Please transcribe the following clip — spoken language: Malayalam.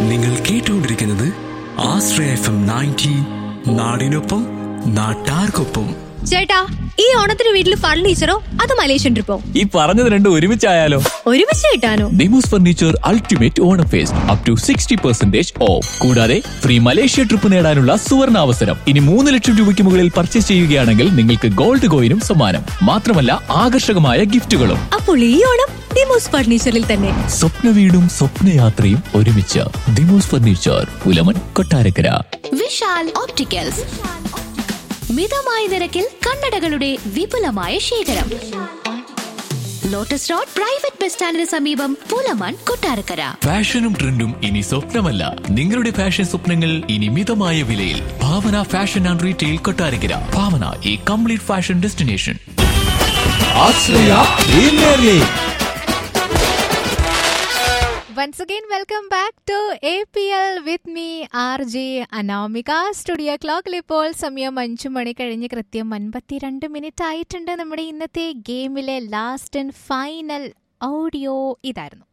നിങ്ങൾ കേട്ടുകൊണ്ടിരിക്കുന്നത് ആശ്രയ എഫ് എം നയൻറ്റി നാടിനൊപ്പം നാട്ടാർക്കൊപ്പം ചേട്ടാ ഈ ഓണത്തിന് വീട്ടിൽ ഫർണിച്ചറോ അത് മലേഷ്യൻ ട്രിപ്പോ ഈ പറഞ്ഞത് രണ്ടും ഒരുമിച്ചായാലോ ഒരുമിച്ച് കിട്ടാനോ നിമോസ് furniture ultimate Onam fest up to sixty percentage off കൂടാതെ ഫ്രീ മലേഷ്യ ട്രിപ്പ് നേടാനുള്ള സുവർണ അവസരം ഇനി മൂന്ന് ലക്ഷം രൂപയ്ക്ക് മുകളിൽ പർച്ചേസ് ചെയ്യുകയാണെങ്കിൽ നിങ്ങൾക്ക് ഗോൾഡ് കോയിനും സമ്മാനം മാത്രമല്ല ആകർഷകമായ ഗിഫ്റ്റുകളും അപ്പോൾ ഈ ഓണം ഡിമോസ് ഫർണിച്ചറിൽ തന്നെ സ്വപ്ന വീടും സ്വപ്നയാത്രയും ഒരുമിച്ച് ദിമോസ് ഫർണിച്ചർ പുലമൻ കൊട്ടാരക്കര വിശാൽ ഓപ്റ്റിക്കൽസ് മിതമായ നിരക്കിൽ കണ്ണടകളുടെ വിപുലമായ ശേഖരം ലോട്ടസ് റോഡ് പ്രൈവറ്റ് ബസ് സ്റ്റാൻഡിന് സമീപം പൂലമാൻ കൊട്ടാരക്കര ഫാഷനും ട്രെൻഡും ഇനി സ്വപ്നമല്ല നിങ്ങളുടെ ഫാഷൻ സ്വപ്നങ്ങൾ ഇനി മിതമായ വിലയിൽ Bhavana fashion and retail Kottarakkara Bhavana ഈ complete fashion destination Once again, welcome back to APL with me, RJ Anamika studio ക്ലോക്കിൽ ഇപ്പോൾ സമയം അഞ്ചു മണി കഴിഞ്ഞ് കൃത്യം അൻപത്തിരണ്ട് മിനിറ്റ് ആയിട്ടുണ്ട് നമ്മുടെ ഇന്നത്തെ ഗെയിമിലെ ലാസ്റ്റ് ആൻഡ് ഫൈനൽ ഓഡിയോ ഇതായിരുന്നു